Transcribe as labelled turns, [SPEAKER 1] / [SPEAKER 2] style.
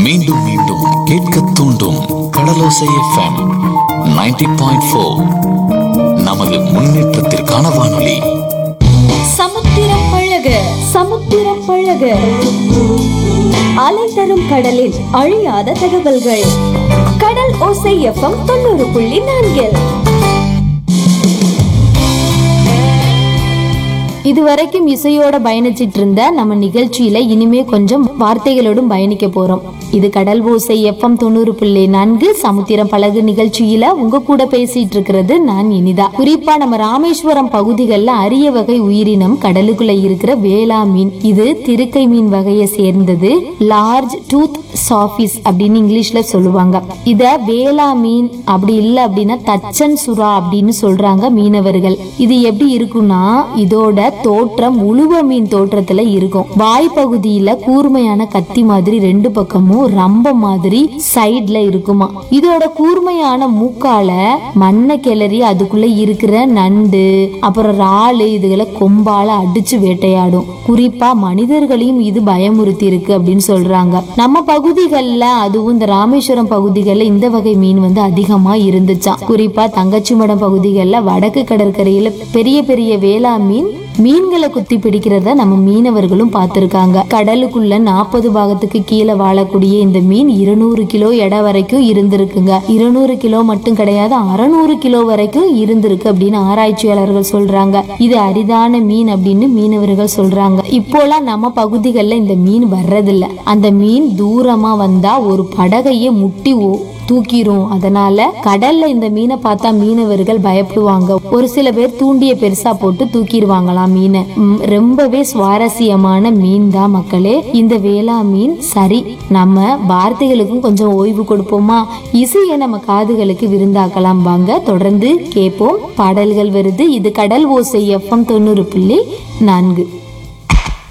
[SPEAKER 1] மீண்டும் மீண்டும் கேட்க தூண்டும் கடலோசை எஃப்எம் 90.4 பாயிண்ட் ஃபோர் நமது முன்னேற்றத்திற்கான வானொலி
[SPEAKER 2] சமுத்திரம் பழக சமுத்திரம் பழக அலை தரும் கடலில் அழியாத தகவல்கள் கடல் ஓசை எஃப்எம் தொண்ணூறு புள்ளி நான்கில்
[SPEAKER 3] இதுவரைக்கும் இசையோட பயணிச்சிட்டு இருந்த நம்ம நிகழ்ச்சியில இனிமே கொஞ்சம் வார்த்தைகளோடும் பயணிக்க போறோம் இது கடல் ஓசை எஃப்எம் தொண்ணூறு புள்ளி நான்கு சமுத்திரம் பழகு நிகழ்ச்சியில உங்க கூட பேசிட்டு இருக்கிறது நான் இனிதா குறிப்பா நம்ம ராமேஸ்வரம் பகுதிகளில் அரிய வகை உயிரினம் கடலுக்குள்ள இருக்கிற வேளா மீன் இது திருக்கை மீன் வகையை சேர்ந்தது லார்ஜ் டூத் சாஃபிஸ் அப்படின்னு இங்கிலீஷ்ல சொல்லுவாங்க இத வேளா மீன் அப்படி இல்ல அப்படின்னா தச்சன் சுறா அப்படின்னு சொல்றாங்க மீனவர்கள் இது எப்படி இருக்கும்னா இதோட தோற்றம் உழுவ மீன் தோற்றத்துல இருக்கும் வாய் பகுதியில கூர்மையான கத்தி மாதிரி ரெண்டு பக்கமும் ரம்ப மாதிரி சைடுல இருக்குமா இதோட கூர்மையான மூக்கால மண்ணை கிளறி அதுக்குள்ள இருக்கிற நண்டு அப்புறம் இறாலு இதுகளை கொம்பால அடிச்சு வேட்டையாடும் குறிப்பா மனிதர்களையும் இது பயமுறுத்தி இருக்கு அப்படின்னு சொல்றாங்க நம்ம பகுதிகளில் அதுவும் இந்த ராமேஸ்வரம் பகுதிகளில் இந்த வகை மீன் வந்து அதிகமா இருந்துச்சாம் குறிப்பா தங்கச்சிமடம் பகுதிகளில் வடக்கு கடற்கரையில பெரிய பெரிய வேளா மீன் மீன்களை குத்தி பிடிக்கிறத நம்ம மீனவர்களும் பார்த்திருக்காங்க கடலுக்குள்ள நாற்பது பாகத்துக்கு கீழே வாழக்கூடிய இந்த மீன் இருநூறு கிலோ எடை வரைக்கும் இருந்திருக்குங்க இருநூறு கிலோ மட்டும் கிடையாது அறநூறு கிலோ வரைக்கும் இருந்திருக்கு அப்படின்னு ஆராய்ச்சியாளர்கள் சொல்றாங்க இது அரிதான மீன் அப்படின்னு மீனவர்கள் சொல்றாங்க இப்போலாம் நம்ம பகுதிகளில் இந்த மீன் வர்றதில்ல அந்த மீன் தூரமா வந்தா ஒரு படகையே முட்டி ஓ- தூக்கிரும் அதனால கடல்ல இந்த மீனை பார்த்தா மீனவர்கள் பயப்படுவாங்க ஒரு சில பேர் தூண்டிய பெருசா போட்டு தூக்கிடுவாங்களாம் மீனை ம், ரொம்பவே சுவாரஸ்யமான மீன் தான் மக்களே இந்த வேளா மீன் சரி நம்ம வார்த்தைகளுக்கும் கொஞ்சம் ஓய்வு கொடுப்போமா இசையை நம்ம காதுகளுக்கு விருந்தாக்கலாம் வாங்க தொடர்ந்து கேட்போம் பாடல்கள் வருது இது கடல் ஓசை எஃப்எம் தொண்ணூறு புள்ளி நான்கு